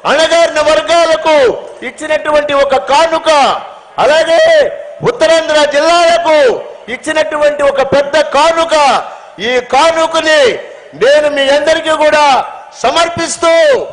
అణగారిన వర్గాలకు ఇచ్చినటువంటి ఒక కానుక అలాగే ఉత్తరాంధ్ర జిల్లాలకు ఇచ్చినటువంటి ఒక పెద్ద కానుక ఈ కానుకని నేను మీ అందరికీ కూడా సమర్పిస్తూ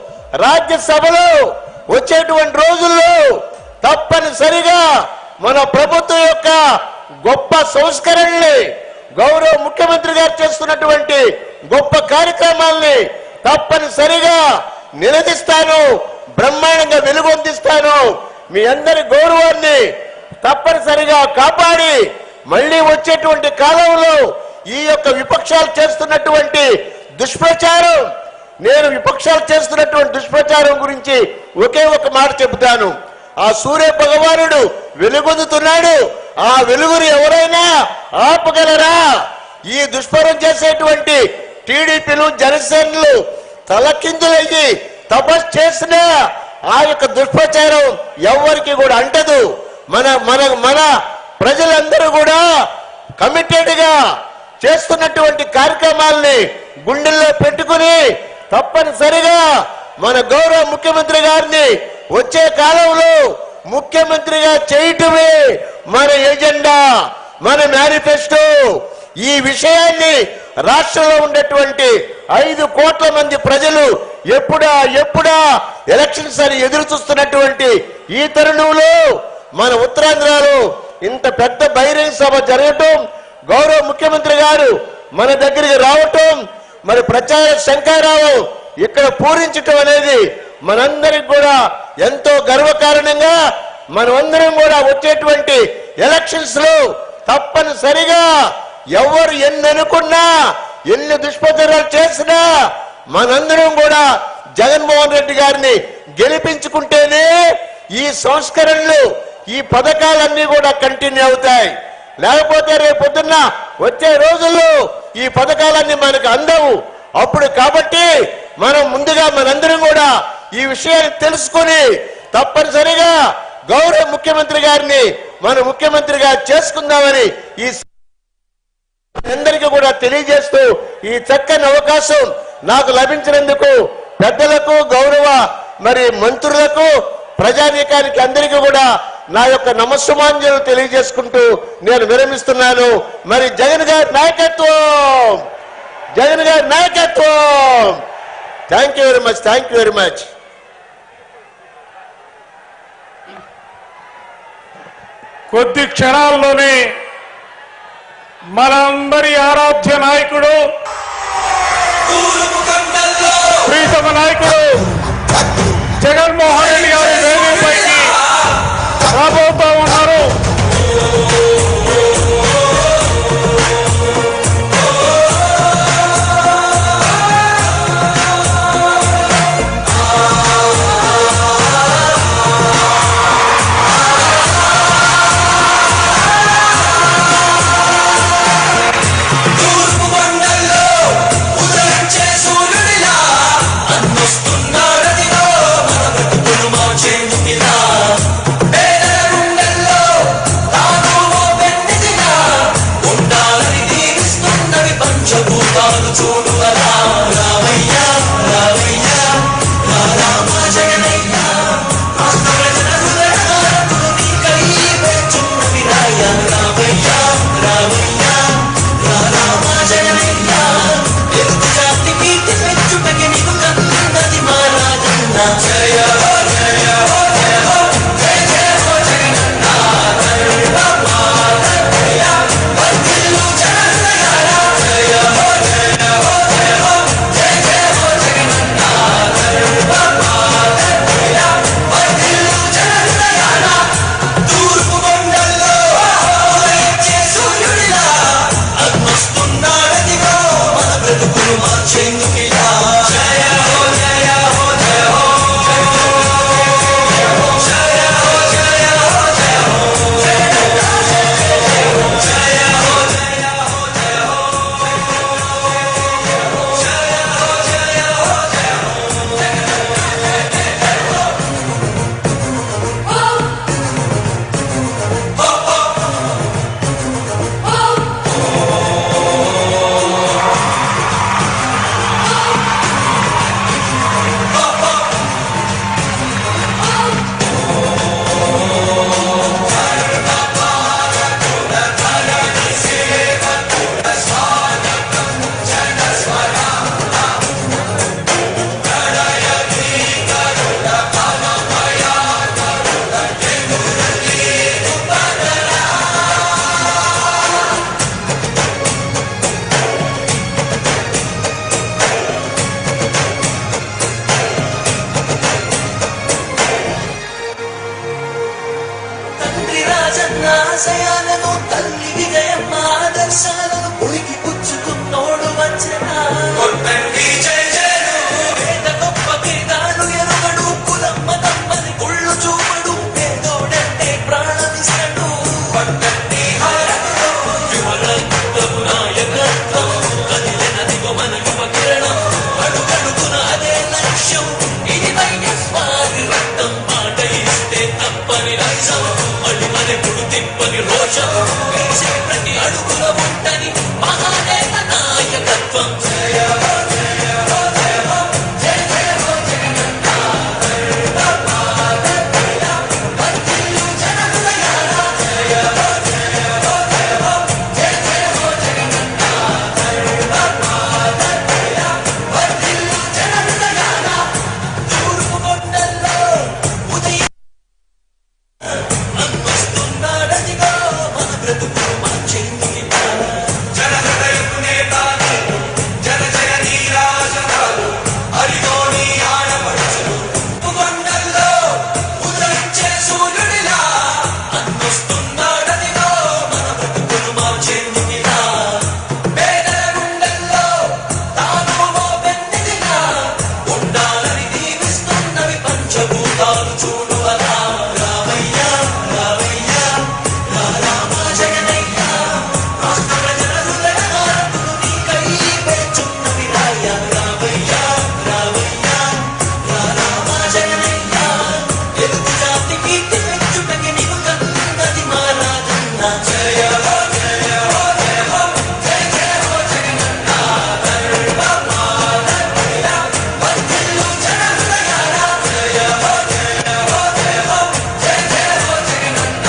రాజ్యసభలో వచ్చేటువంటి రోజుల్లో తప్పనిసరిగా మన ప్రభుత్వం యొక్క గొప్ప సంస్కరణల్ని గౌరవ ముఖ్యమంత్రి గారు చేస్తున్నటువంటి గొప్ప కార్యక్రమాల్ని తప్పనిసరిగా నిలదీస్తాను బ్రహ్మాండంగా వెలుగొందిస్తాను మీ అందరి గౌరవాన్ని తప్పనిసరిగా కాపాడి మళ్ళీ వచ్చేటువంటి కాలంలో ఈ యొక్క విపక్షాలు చేస్తున్నటువంటి దుష్ప్రచారం నేను విపక్షాలు చేస్తున్నటువంటి దుష్ప్రచారం గురించి ఒకే ఒక మాట చెబుతాను ఆ సూర్య భగవానుడు వెలుగొందుతున్నాడు ఆ వెలుగుని ఎవరైనా ఆపగలరా ఈ దుష్పరం చేసేటువంటి టీడీపీలు జనసేనలు తలకిందులయ్యి తపస్ చేసిన ఆ యొక్క దుష్ప్రచారం ఎవరికి కూడా అంటదు మన మన మన ప్రజలందరూ కూడా కమిటెడ్ గా చేస్తున్నటువంటి కార్యక్రమాల్ని గుండెల్లో పెట్టుకుని తప్పనిసరిగా మన గౌరవ ముఖ్యమంత్రి గారిని వచ్చే కాలంలో ముఖ్యమంత్రిగా చేయటమే మన ఎజెండా మన మేనిఫెస్టో ఈ విషయాన్ని రాష్ట్రంలో ఉండేటువంటి ఐదు కోట్ల మంది ప్రజలు ఎప్పుడా ఎప్పుడా ఎలక్షన్స్ అని ఎదురు చూస్తున్నటువంటి ఈ తరుణంలో మన ఉత్తరాంధ్రలో ఇంత పెద్ద బహిరంగ సభ జరగటం గౌరవ ముఖ్యమంత్రి గారు మన దగ్గరికి రావటం మరి ప్రచార శంకారావు ఇక్కడ పూరించటం అనేది మనందరికి కూడా ఎంతో గర్వకారణంగా మనమందరం కూడా వచ్చేటువంటి ఎలక్షన్స్ లో తప్పనిసరిగా ఎవరు ఎన్ని అనుకున్నా ఎన్ని దుష్ప్రచారాలు చేసినా మనందరం కూడా జగన్మోహన్ రెడ్డి గారిని గెలిపించుకుంటేనే ఈ సంస్కరణలు ఈ పథకాలన్నీ కూడా కంటిన్యూ అవుతాయి లేకపోతే రేపు పొద్దున్న వచ్చే రోజుల్లో ఈ పథకాలన్నీ మనకు అందవు అప్పుడు కాబట్టి మనం ముందుగా మనందరం కూడా ఈ విషయాన్ని తెలుసుకొని తప్పనిసరిగా గౌరవ ముఖ్యమంత్రి గారిని మన ముఖ్యమంత్రిగా చేసుకుందామని ఈ అందరికీ కూడా తెలియజేస్తూ ఈ చక్కని అవకాశం నాకు లభించినందుకు పెద్దలకు గౌరవ మరి మంత్రులకు ప్రజానీకానికి అందరికీ కూడా నా యొక్క నమస్సుమాంజలు తెలియజేసుకుంటూ నేను విరమిస్తున్నాను మరి జగన్ గారి నాయకత్వం జగన్ గారి నాయకత్వం thank you very much thank you very much కొద్ది క్షణాల్లోనే మనందరి ఆరాధ్య నాయకుడు ప్రీతమ నాయకుడు జగన్మోహన్ రెడ్డి గారి వేదికపైకి రాబోతా ఉన్నారు తూర్పు కొండల్లో ఉదయించే సూర్యుడిలా అన్నొస్తున్నాడదిగో కన్న ఆశయాలను తల్లి విజయమ్మ ఆదర్శాలను ఉనికి పుచ్చుకున్నోడు వచ్చన పేద గొప్ప భేదాలు ఎరుగడు కులమ్మ తమ్మని కుళ్ళు చూపడు పేదోడంటే ప్రాణమిస్తాడు యువరక్తము నాయకత్వం కదిలినదిగో మన యువ కిరణం అడుగడుగున అదే లక్ష్యం ఇది వైఎస్ఆర్ రక్తం మాట ఇస్తే తప్పని నైజం మళ్ళీ మనెప్పుడు తిప్పని రోషం వేసే ప్రతి అడుగుల ఉంటని మహానేత నాయకత్వం జయ హో, జయ హో, జయ హో, జయ జయ హో జగనన్న. వర్ధిల్లు జనహృదయాల. జయ హో, జయ హో, జయ హో, జయ జయ హో జగనన్న. వర్ధిల్లు జనహృదయాల. తూర్పు కొండల్లో ఉదయం అన్వస్తున్నాడదిగో మన బ్రతుకులు మార్చేందుకు జనహృదయపు నేతాలు జన జయ నీరాజనాలు అరిగోని ఆడపడుచులు కొండల్లో ఉదయించే సూర్యుడిలా అన్వస్తున్నాడదిగో మన బ్రతుకులు మార్చేందుకిలా పేదల గుండెల్లో తాను ఓ పెన్నిదిలా ఉండాలని దీవిస్తున్నవి పంచభూతాలు చూడు అలా రామయ్యా రామయ్యా రా రామ జగనయ్యా రాష్ట్ర ప్రజల హృదయ హారతులు నీకై వేచున్నవి రాయ్యా రామయ్యా రామయ్యా రా రామ జగనయ్యా తెలుగు జాతికి తెచ్చుటకి నీవు కన్నది మా రాజన్న జయ హో జయ హో జయ హో జయ జయ హో జగనన్న వర్ధిల్లు జన హృదయాల జయ హో జయ హో జయ హో జయ జయ హో జగనన్న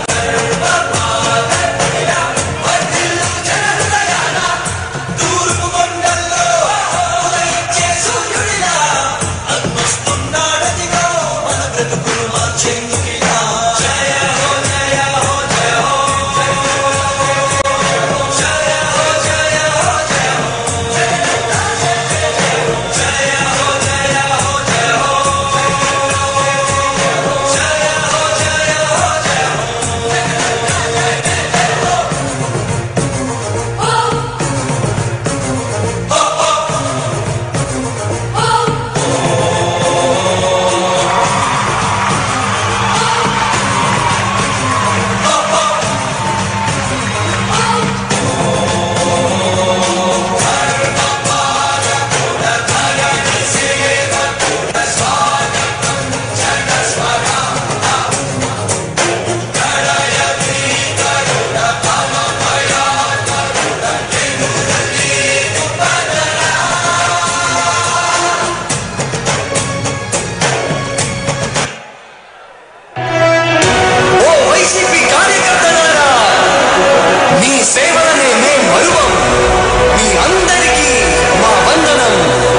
వర్ధిల్లు జన హృదయాల తూర్పు కొండల్లో ఉదయించే సూర్యుడిలా అన్వస్తున్నాడదిగో మన బ్రతుకులు మార్చేందుకిలా జయ హో జయ హో జయ హో జయ హో జయ హో జయ హో జయ హో ఓ వైసీపీ కార్యకర్తలారా మీ సేవలనే మేం మరువం మీ అందరికీ మా వందనం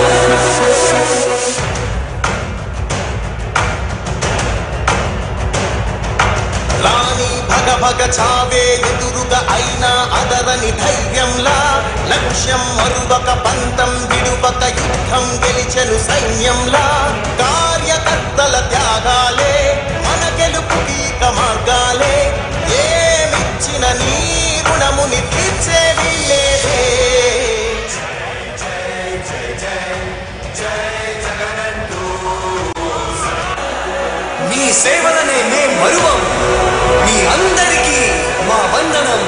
రాణి భగ భగ చావే ఎదురుగా అయినా అదరని ధైర్యంలా లక్ష్యం మరువక పంతం విడువక యుద్ధం గెలిచెను సైన్యంలా కార్యకర్తల త్యాగాలే మన గెలుపుకి ఇక మార్గాలే ఏమిచ్చిన నీ రుణముని తీర్చేది లేదే మీ సేవలనే మేం మరువం మీ అందరికీ మా వందనం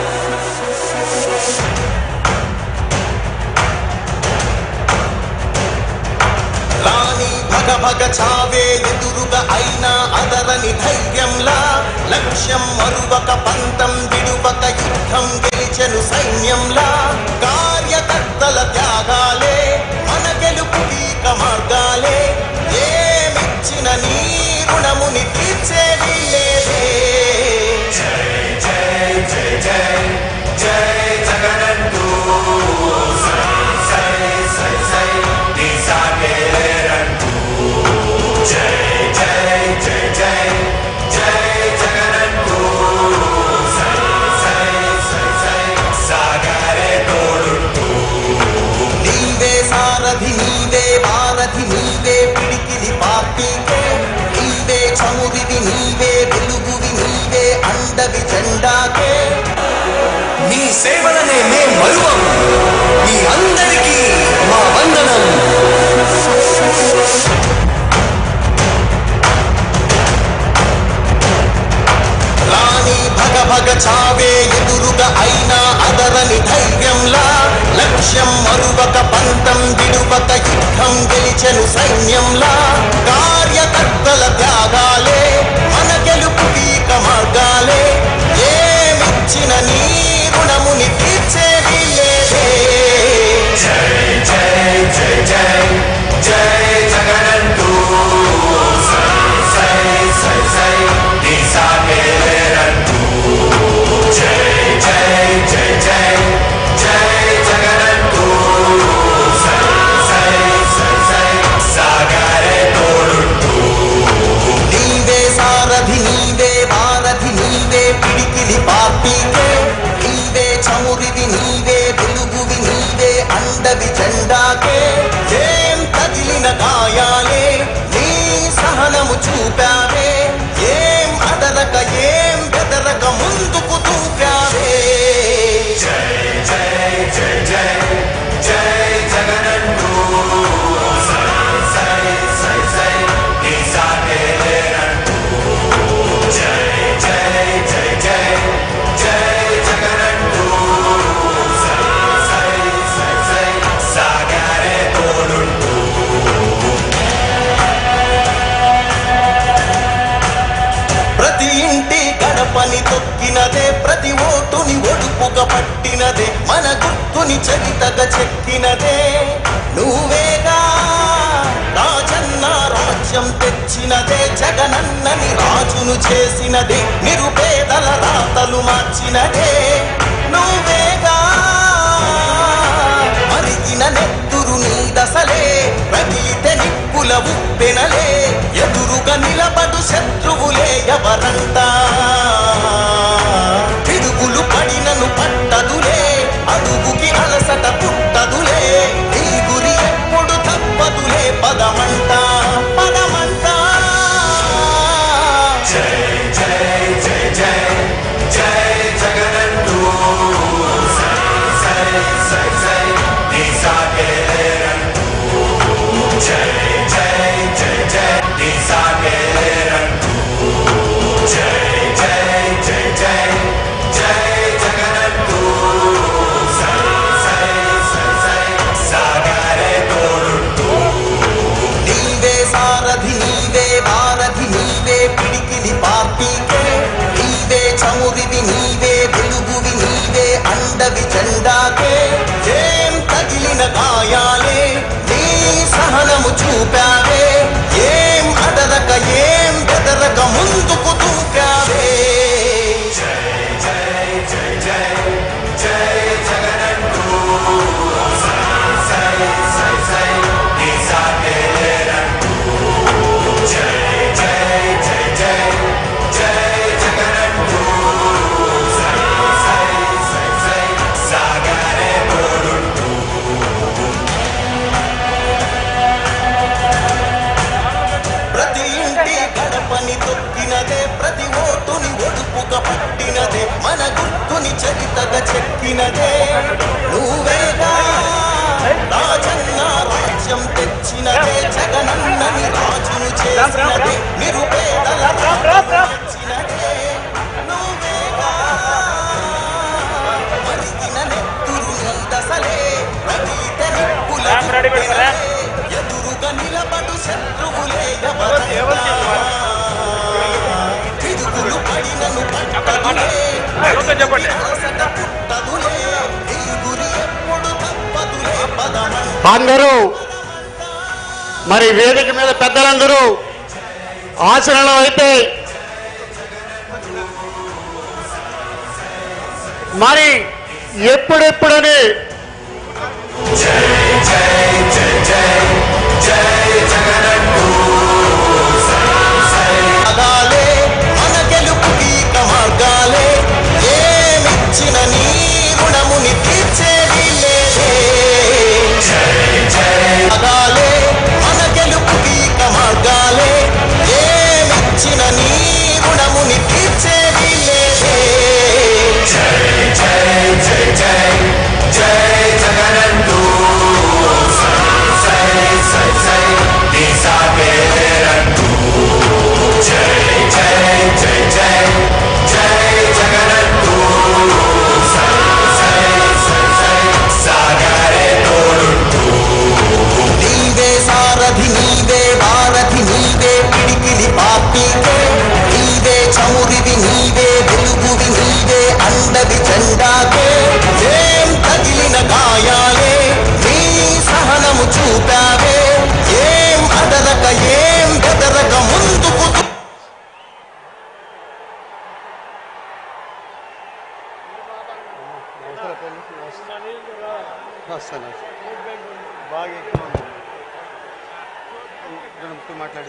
రాణి భగ భగ చావే ఎదురుగా అయినా అదరని ధైర్యంలా లక్ష్యం మరువక పంతం విడువక యుద్ధం గెలిచెను సైన్యంలా కార్యకర్తల త్యాగాలే మన గెలుపుకి ఇక మార్గాలే ఏమిచ్చిన నీ రుణముని తీర్చేది లేదే నీవే సారథి నీవే వారధి నీవే పిడికిలి పార్టీకే నీవే చమురివి నీవే వెలుగువి నీవే అండ అండవి జెండాకే మీ సేవలనే మేం మరువం మీ అందరికీ మా వందనం రాణి భగ భగ చావే ఎదురుగా అయినా అదరని ధైర్యంలా లక్ష్యం మరువక పంతం విడువక యుద్ధం గెలిచెను సైన్యంలా కార్యకర్తల త్యాగాలే మన గెలుపు కీక మార్గాలే ఏమిచ్చిన నీ రుణముని తీర్చేది లేదే నీవే సారథి నీవే వారధి నీవే పిడికిలి పార్టీకే నీవే చమురివి నీవే వెలుగువి నీవే అండవి జెండాకే ఏం తగిలిన గాయాలే నీ సహనము చూపావే ఏం అదరక ఏం బెదరక ముందుకు దూకావే ప్రతి ఇంటి గడపని తొక్కినదే ప్రతి ఓటుని ఒడుపుగా పట్టినదే మన గుర్తుని చరితగా చెక్కినదే నువ్వేగా రాజన్న రాజ్యం తెచ్చినదే జగనన్నని రాజును చేసినదే నిరుపేదల రాతలు మార్చినదే నువ్వేగా మరిగిన నెత్తురు నీ దశలే రగిలితే నిప్పుల ఉప్పెనలే ఎదురుగా నిలబడు శత్రువులే ఎవరంతా పిడుగులు పడినను పట్టదులే అడుగుకి అలసట పుట్టదులే నీ గురి ఎప్పుడు తప్పదులే పదమంట పదమంట నీవే సారథి నీవే వారధి నీవే పిడికిలి పార్టీకే నీవే చమురివి నీవే వెలుగువి నీవే అండవి జెండాకే ఏం తగిలిన గాయాలే నీ సహనము చూపావే ఏం అదరక ఏం బెదరక ముందుకు దూకావే ప్రతి ఇంటి గడపని తొక్కినదే ప్రతి ఓటుని ఒడుపుగా పట్టినదే మన గుర్తుని చరితగా చెక్కినదే నువ్వేగా రాజన్న రాజ్యం తెచ్చినదే జగనన్నని రాజును చేసినదే నిరుపేదల తెచ్చినదే నువ్వేగా మరిగిన నెత్తురు నీ దశలే రగిలితే నిప్పుల రెడీ పెడతారా? ఎదురుగా నిలబడు శత్రువులే ఎవరంతా? పిడుగులు పడినను పట్టదులే, ఎవరితో చెప్పండి అలసట పుట్టదులే, నీ గురి ఎప్పుడు తప్పదులే పదమంట అందరూ మరి వేదిక మీద పెద్దలందరూ ఆచరణలో అయితే మరి ఎప్పుడెప్పుడని మార్గాలే మన గెలుపు గీక మార్గాలే ఏమిచ్చిన నీ రుణముని తీర్చేది లేదే మార్గాలే మన గెలుపు గీక మార్గాలే ఏమిచ్చిన నీ రుణముని తీర్చేది లేదే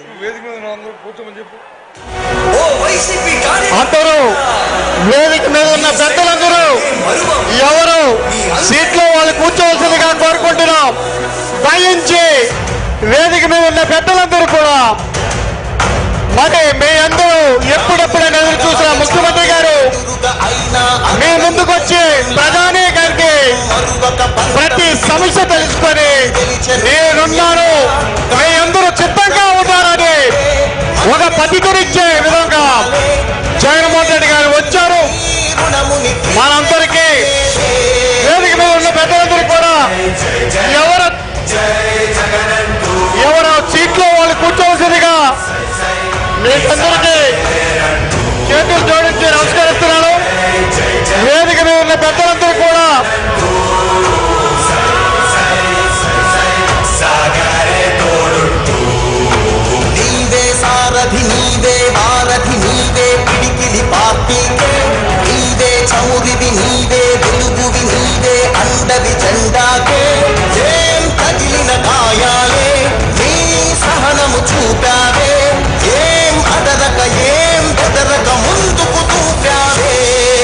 వేదిక మీద ఉన్న అందరూ కూర్చోమని చెప్పు ఓ వైసీపీ అందరూ వేదిక మీద ఉన్న పెద్దలందరూ ఎవరు సీట్లో వాళ్ళు కూర్చోవలసిందిగా కోరుకుంటున్నాం దయించి వేదిక మీద ఉన్న పెద్దలందరూ కూడా మరి మీ అందరూ ఎప్పుడెప్పుడైనా ఎదురు చూసిన ముఖ్యమంత్రి గారు అయినా మీ ముందుకొచ్చి ప్రధాని గారికి ప్రతి సమస్య తెలుసుకొని నేనున్నాను మీ అందరూ చిత్తంగా ఉన్నారని ఒక పద్ధతినిచ్చే విధంగా జగన్మోహన్ రెడ్డి గారు వచ్చారు రుణముని మనందరికీ వేదిక మీద ఉన్న పెద్దలందరూ కూడా ఎవరు ఎవరు సీట్లో వాళ్ళు కూర్చోవలసిందిగా మీకందరికీ చేతులు జోడించి నమస్కరిస్తున్నాను వేదిక మీద ఉన్న పెద్దలందరూ కూడా నీవే సారథి నీవే వారధి నీవే పిడికిలి పార్టీకే నీవే చమురివి నీవే వెలుగువి నీవే అండవి జెండాకే ఏం తగిలిన గాయాలే నీ సహనము చూపావే ఏం అదరక ఏం బెదరక ముందుకు దూపావే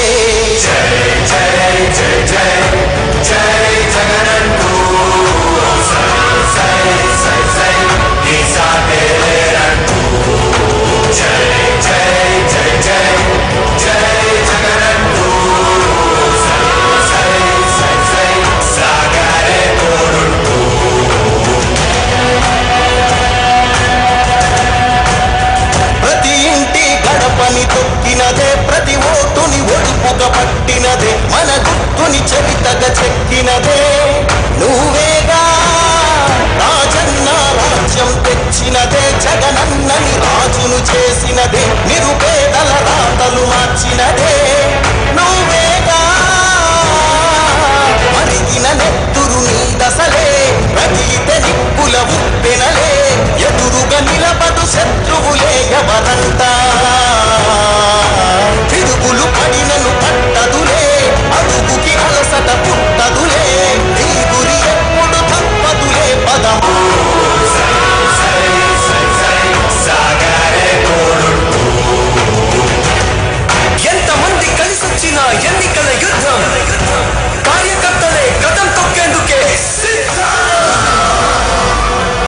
ప్రతి ఇంటి గడపని తొక్కినదే ప్రతి ఓటుని ఒడుపుగా పట్టినదే మన గుర్తుని చెవితగ చెక్కినదే